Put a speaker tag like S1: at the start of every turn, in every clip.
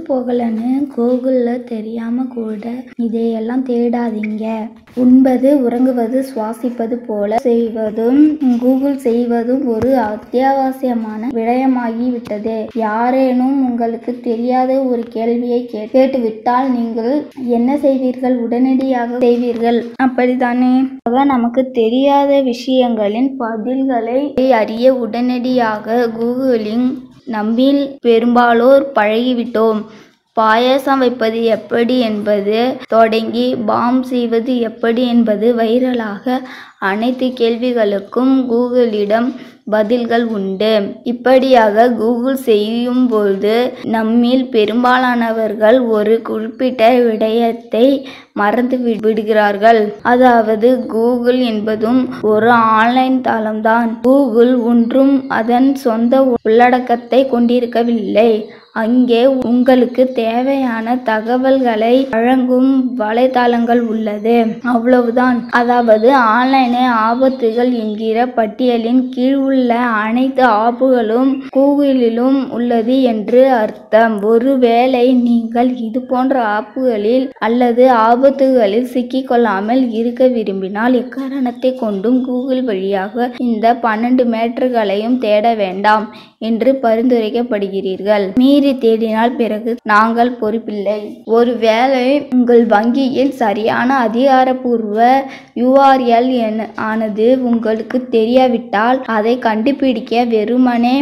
S1: போகலன்னு கூகுளில் தெரியாம கூட இதையெல்லாம் தேடாதீங்க உண்பது உறங்குவது சுவாசிப்பது போல செய்வதும் கூகுள் செய்வதும் ஒரு அத்தியாவசியமான விடயமாகி விட்டது யாரேனும் உங்களுக்கு தெரியாத ஒரு கேள்வியை கே- கேட்டுவிட்டால் நீங்கள் என்ன செய்வீர்கள் உடனடியாக செய்வீர்கள் அப்படித்தானே ஆக நமக்கு தெரியாத விஷயங்களின் பதில்களை அறிய உடனடியாக கூகுளிங் நம்மில் பெரும்பாலோர் பழகிவிட்டோம் பாயாசம் வைப்பது எப்படி என்பது தொடங்கி பாம் செய்வது எப்படி என்பது வைரலாக அனைத்து கேள்விகளுக்கும் கூகுளிடம் பதில்கள் உண்டு இப்படியாக கூகுள் செய்யும்போது நம்மில் பெரும்பாலானவர்கள் ஒரு குறிப்பிட்ட விடயத்தை மறந்து வி- விடுகிறார்கள் அதாவது கூகுள் என்பதும் ஒரு ஆன்லைன் தளம்தான் கூகுள் ஒன்றும் அதன் சொந்த உள்ளடக்கத்தை கொண்டிருக்கவில்லை அங்கே உங்களுக்கு தேவையான தகவல்களை வழங்கும் வலைதளங்கள் உள்ளது அவ்வளவுதான் அதாவது ஆன்லைனே ஆபத்துகள் என்கிற பட்டியலின் கீழ் உள்ள அனைத்து ஆப்புகளும் கூகுளிலும் உள்ளது என்று அர்த்தம் ஒருவேளை நீங்கள் இது போன்ற ஆப்புகளில் அல்லது ஆபத்துகளில் சிக்கிக்கொள்ளாமல் இருக்க விரும்பினால் எக்காரணத்தை கொண்டும் கூகுள் வழியாக இந்த பன்னெண்டு மேட்டர்களையும் தேட வேண்டாம் என்று பரிந்துரைக்கப்படுகிறீர்கள் மீறி தேடினால் பிறகு நாங்கள் பொறுப்பில்லை ஒருவேளை உங்கள் வங்கியில் சரியான அதிகாரப்பூர்வ யூஆர்எல் என ஆனது உங்களுக்கு தெரியாவிட்டால் அதை கண்டுபிடிக்க வெறுமனே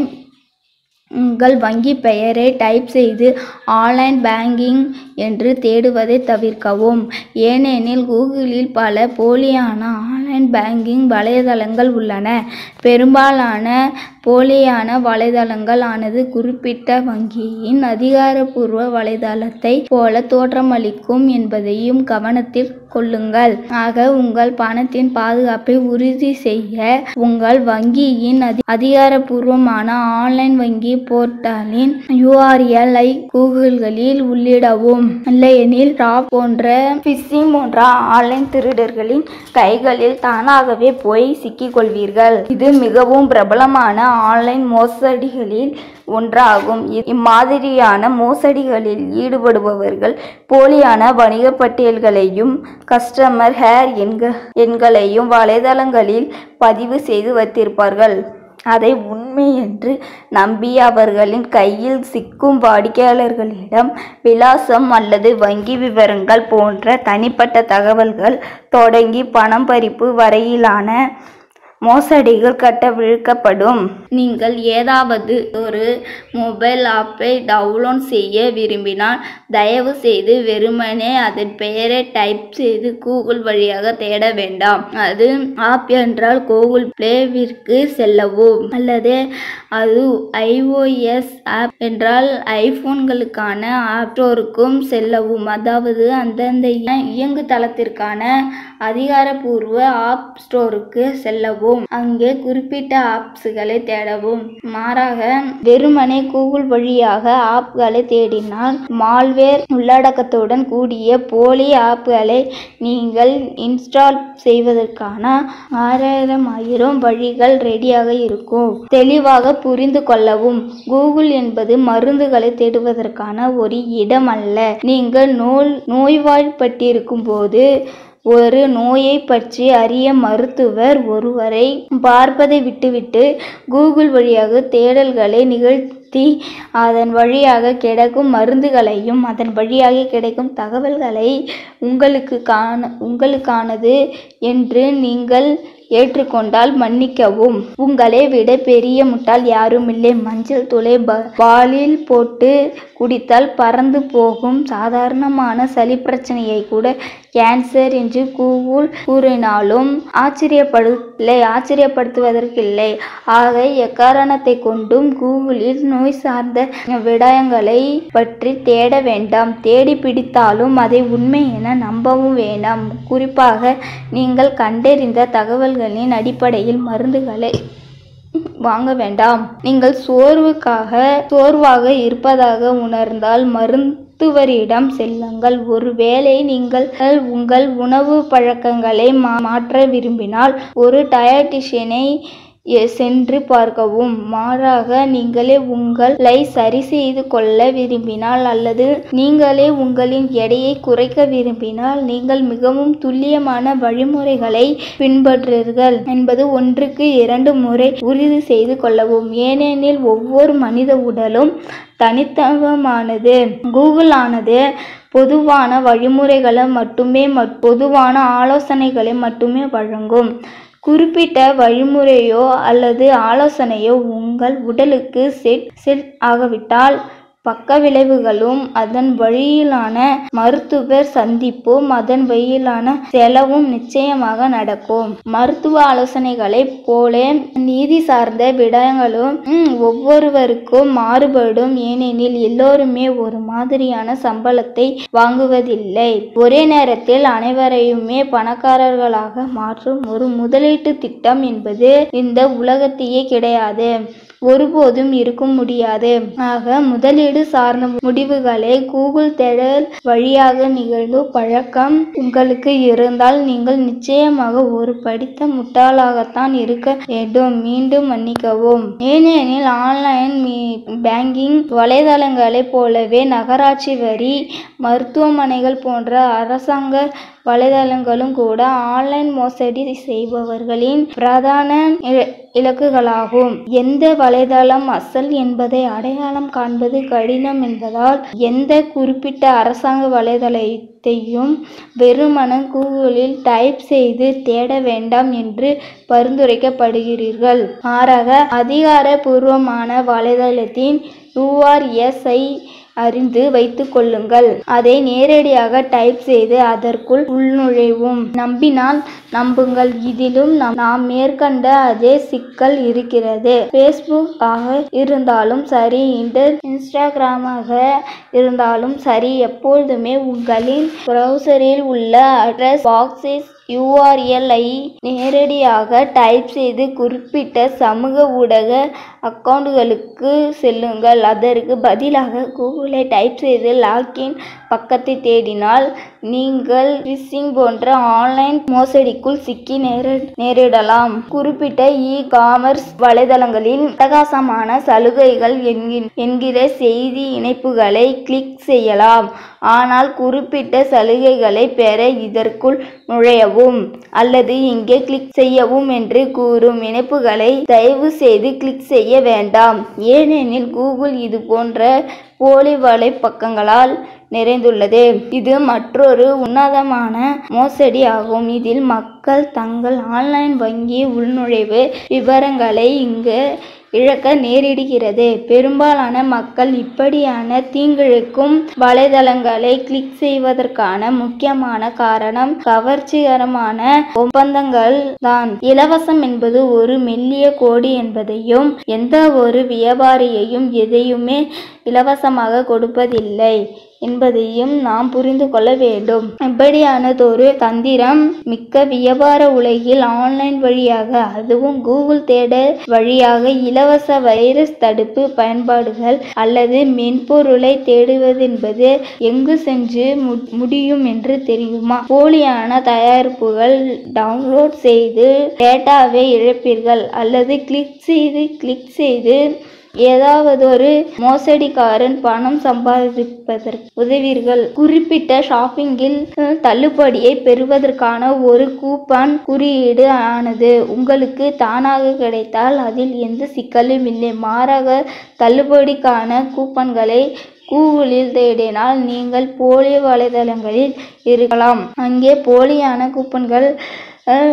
S1: உங்கள் வங்கி பெயரை டைப் செய்து ஆன்லைன் பேங்கிங் என்று தேடுவதை தவிர்க்கவும் ஏனெனில் கூகுளில் பல போலியான ஆன்லைன் பேங்கிங் வலைதளங்கள் உள்ளன பெரும்பாலான போலியான வலைதளங்கள் ஆனது குறிப்பிட்ட வங்கியின் அதிகாரப்பூர்வ வலைதளத்தை போல தோற்றமளிக்கும் என்பதையும் கவனத்தில் கொள்ளுங்கள் ஆக உங்கள் பணத்தின் பாதுகாப்பை உறுதி செய்ய உங்கள் வங்கியின் அதி- அதிகாரப்பூர்வமான ஆன்லைன் வங்கி போர்ட்டலின் URL ஐ கூகுள்களில் உள்ளிடவும் இல்லையெனில் ராப் போன்ற பிஷிங் போன்ற ஆன்லைன் திருடர்களின் கைகளில் தானாகவே போய் சிக்கிக்கொள்வீர்கள் இது மிகவும் பிரபலமான ஆன்லைன் மோசடிகளில் ஒன்றாகும் இ- இம்மாதிரியான மோசடிகளில் ஈடுபடுபவர்கள் போலியான வணிக பட்டியல்களையும் கஸ்டமர் ஹேர் எண்க எண்களையும் வலைதளங்களில் பதிவு செய்து வைத்திருப்பார்கள் அதை உண்மை என்று நம்பி அவர்களின் கையில் சிக்கும் வாடிக்கையாளர்களிடம் விலாசம் அல்லது வங்கி விவரங்கள் போன்ற தனிப்பட்ட தகவல்கள் தொடங்கி பணம் பறிப்பு வரையிலான மோசடிகள் கட்டவிழ்க்கப்படும் நீங்கள் ஏதாவது ஒரு மொபைல் ஆப்பை டவுன்லோட் செய்ய விரும்பினால் தயவு செய்து வெறுமனே அதன் பெயரை டைப் செய்து கூகுள் வழியாக தேட வேண்டாம் அது ஆப் என்றால் கூகுள் பிளேவிற்கு செல்லவும் அல்லது அது ஐஓஎஸ் ஆப் என்றால் ஐபோன்களுக்கான ஆப் ஸ்டோருக்கும் செல்லவும் அதாவது அந்தந்த இய- இயங்கு தளத்திற்கான அதிகாரப்பூர்வ ஆப் ஸ்டோருக்கு செல்லவும் அங்கே குறிப்பிட்ட ஆப்ஸ்களை தேடவும் மாறாக வெறுமனே கூகுள் வழியாக ஆப்களை தேடினால் மால்வேர் உள்ளடக்கத்துடன் கூடிய போலி ஆப்களை நீங்கள் இன்ஸ்டால் செய்வதற்கான ஆயிரம் ஆயிரம் வழிகள் ரெடியாக இருக்கும் தெளிவாக புரிந்து கொள்ளவும் கூகுள் என்பது மருந்துகளை தேடுவதற்கான ஒரு இடம் அல்ல நீங்கள் நோய் நோய்வாய்ப்பட்டிருக்கும் போது ஒரு நோயை பற்றி அறிய மருத்துவர் ஒருவரை பார்ப்பதை விட்டுவிட்டு கூகுள் வழியாக தேடல்களை நிகழ்த்தி அதன் வழியாக கிடைக்கும் மருந்துகளையும் அதன் வழியாக கிடைக்கும் தகவல்களை உங்களுக்கு காண உங்களுக்கானது என்று நீங்கள் ஏற்றுக்கொண்டால் மன்னிக்கவும் உங்களை விட பெரிய முட்டாள் யாரும் இல்லை மஞ்சள் தூளை ப- பாலில் போட்டு குடித்தால் பறந்து போகும் சாதாரணமான சளி பிரச்சனையை கூட கேன்சர் என்று கூகுள் கூறினாலும் ஆச்சரியப்படவில்லை ஆச்சரியப்படுத்துவதற்கில்லை ஆக எக்காரணத்தை கொண்டும் கூகுளில் நோய் சார்ந்த விடயங்களை பற்றி தேட வேண்டாம் தேடி பிடித்தாலும் அதை உண்மை என நம்பவும் வேண்டாம் குறிப்பாக நீங்கள் கண்டறிந்த தகவல்களின் அடிப்படையில் மருந்துகளை வாங்க வேண்டாம் நீங்கள் சோர்வுக்காக சோர்வாக இருப்பதாக உணர்ந்தால் மருத்துவரிடம் செல்லுங்கள் ஒருவேளை நீங்கள் உங்கள் உணவு பழக்கங்களை மா- மாற்ற விரும்பினால் ஒரு டயட்டிஷியனை எ- சென்று பார்க்கவும் மாறாக நீங்களே உங்களை சரி செய்து கொள்ள விரும்பினால் அல்லது நீங்களே உங்களின் எடையை குறைக்க விரும்பினால் நீங்கள் மிகவும் துல்லியமான வழிமுறைகளை பின்பற்றுங்கள் என்பது ஒன்றுக்கு இரண்டு முறை உறுதி செய்து கொள்ளவும் ஏனெனில் ஒவ்வொரு மனித உடலும் தனித்துவமானது கூகுள் ஆனது பொதுவான வழிமுறைகளை மட்டுமே மட்- பொதுவான ஆலோசனைகளை மட்டுமே வழங்கும் குறிப்பிட்ட வழிமுறையோ அல்லது ஆலோசனையோ உங்கள் உடலுக்கு செட் செட் ஆகவிட்டால் பக்க விளைவுகளும் அதன் வழியிலான மருத்துவர் சந்திப்பும் அதன் வழியிலான செலவும் நிச்சயமாக நடக்கும் மருத்துவ ஆலோசனைகளைப் போல நீதி சார்ந்த விடயங்களும் ம், ஒவ்வொருவருக்கும் மாறுபடும் ஏனெனில் எல்லோருமே ஒரு மாதிரியான சம்பளத்தை வாங்குவதில்லை ஒரே நேரத்தில் அனைவரையுமே பணக்காரர்களாக மாற்றும் ஒரு முதலீட்டு திட்டம் என்பது இந்த உலகத்தையே கிடையாது ஒருபோதும் இருக்க முடியாது ஆக முதலீடு சார்ந்த முடிவுகளை கூகுள் தேடல் வழியாக நிகழ்வு பழக்கம் உங்களுக்கு இருந்தால் நீங்கள் நிச்சயமாக ஒரு படித்த முட்டாளாகத்தான் இருக்க வேண்டும் மீண்டும் மன்னிக்கவும் ஏனெனில் ஆன்லைன் பேங்கிங் வலைதளங்களைப் போலவே நகராட்சி வரி மருத்துவமனைகள் போன்ற அரசாங்க வலைதளங்களும் கூட ஆன்லைன் மோசடி செய்பவர்களின் பிரதான இல- இலக்குகளாகும் எந்த வலைதளம் அசல் என்பதை அடையாளம் காண்பது கடினம் என்பதால் எந்த குறிப்பிட்ட அரசாங்க வலைதளத்தையும் வெறுமன கூகுளில் டைப் செய்து தேட வேண்டாம் என்று பரிந்துரைக்கப்படுகிறீர்கள் மாறாக அதிகாரப்பூர்வமான வலைதளத்தின் யூஆர்எஸ்ஐ அறிந்து வைத்துக் கொள்ளுங்கள் அதை நேரடியாக டைப் செய்து அதற்குள் உள்நுழைவும் நம்பினால் நம்புங்கள் இதிலும் நாம் நாம் மேற்கண்ட அதே சிக்கல் இருக்கிறது ஃபேஸ்புக் ஆக இருந்தாலும் சரி இன்டர் இன்ஸ்டாகிராமாக இருந்தாலும் சரி எப்பொழுதுமே உங்களின் ப்ரௌசரில் உள்ள அட்ரஸ் பாக்ஸிஸ் URL ஐ நேரடியாக டைப் செய்து குறிப்பிட்ட சமூக ஊடக அக்கவுண்டுகளுக்கு செல்லுங்கள் அதற்கு பதிலாக கூகுளை டைப் செய்து லாகின் பக்கத்தை தேடினால் நீங்கள் ஃபிஷிங் போன்ற ஆன்லைன் மோசடிக்குள் சிக்கி நேர நேரிடலாம் குறிப்பிட்ட இ காமர்ஸ் வலைதளங்களின் அட்டகாசமான சலுகைகள் என்கின்- என்கிற செய்தி இணைப்புகளை கிளிக் செய்யலாம் ஆனால் குறிப்பிட்ட சலுகைகளை பெற இதற்குள் நுழையவும் அல்லது இங்கே கிளிக் செய்யவும் என்று கூறும் இணைப்புகளை தயவு செய்து கிளிக் செய்ய வேண்டாம் ஏனெனில் கூகுள் இது போன்ற போலி வலைப்பக்கங்களால் நிறைந்துள்ளது இது மற்றொரு உன்னதமான மோசடி ஆகும் இதில் மக்கள் தங்கள் ஆன்லைன் வங்கி உள்நுழைவு விவரங்களை இங்கு இழக்க நேரிடுகிறது பெரும்பாலான மக்கள் இப்படியான தீங்கிழைக்கும் வலைதளங்களை கிளிக் செய்வதற்கான முக்கியமான காரணம் கவர்ச்சிகரமான ஒப்பந்தங்கள் தான் இலவசம் என்பது ஒரு மெல்லிய கோடு என்பதையும் எந்த ஒரு வியாபாரியையும் எதையுமே இலவசமாக கொடுப்பதில்லை என்பதையும் நாம் புரிந்து கொள்ள வேண்டும் இப்படியானதொரு தந்திரம் மிக்க வியாபார உலகில் ஆன்லைன் வழியாக அதுவும் கூகுள் தேடல் வழியாக இலவச வைரஸ் தடுப்பு பயன்பாடுகள் அல்லது மென்பொருளை தேடுவதென்பது எங்கு சென்று மு- முடியும் என்று தெரியுமா போலியான தயாரிப்புகள் டவுன்லோட் செய்து டேட்டாவை இழப்பீர்கள் அல்லது கிளிக் செய்து கிளிக் செய்து ஏதாவது ஒரு மோசடிக்காரன் பணம் சம்பாதிப்பதற்கு உதவீர்கள் குறிப்பிட்ட ஷாப்பிங்கில் அஹ், தள்ளுபடியை பெறுவதற்கான ஒரு கூப்பன் குறியீடு ஆனது உங்களுக்கு தானாக கிடைத்தால் அதில் எந்த சிக்கலும் இல்லை மாறாக தள்ளுபடிக்கான கூப்பன்களை கூகுளில் தேடினால் நீங்கள் போலி வலைதளங்களில் இருக்கலாம் அங்கே போலியான கூப்பன்கள் அஹ்,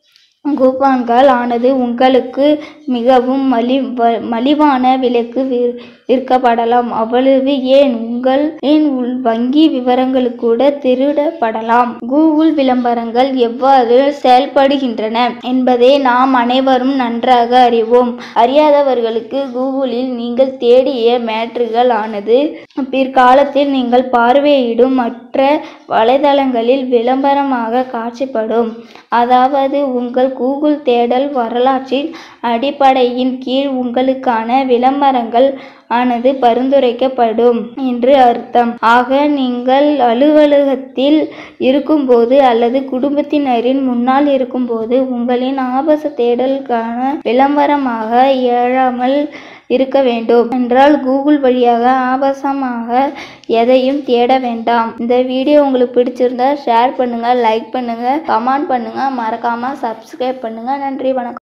S1: கூப்பான்கள் ஆனது உங்களுக்கு மிகவும் மலி வ- மலிவான விலைக்கு வி- விற்கப்படலாம் அவ்வளவு ஏன் உங்கள் ஏன் உள் வங்கி விவரங்கள் கூட திருடப்படலாம் கூகுள் விளம்பரங்கள் எவ்வாறு செயல்படுகின்றன என்பதை நாம் அனைவரும் நன்றாக அறிவோம் அறியாதவர்களுக்கு கூகுளில் நீங்கள் தேடிய மேட்ருகள் ஆனது பிற்காலத்தில் நீங்கள் பார்வையிடும் மற்ற வலைதளங்களில் விளம்பரமாக காட்சிப்படும் அதாவது உங்கள் கூகுள் தேடல் வரலாற்றின் அடிப்படையின் கீழ் உங்களுக்கான விளம்பரங்கள் ஆனது பரிந்துரைக்கப்படும் என்று அர்த்தம் ஆக நீங்கள் அலுவலகத்தில் இருக்கும்போது அல்லது குடும்பத்தினரின் முன்னால் இருக்கும்போது உங்களின் ஆபாச தேடலுக்கான விளம்பரமாக எழாமல் இருக்க வேண்டும் என்றால் கூகுள் வழியாக ஆபாசமாக எதையும் தேட வேண்டாம் இந்த வீடியோ உங்களுக்கு பிடிச்சிருந்தா ஷேர் பண்ணுங்க லைக் பண்ணுங்க கமெண்ட் பண்ணுங்க மறக்காம சப்ஸ்கிரைப் பண்ணுங்க நன்றி வணக்கம்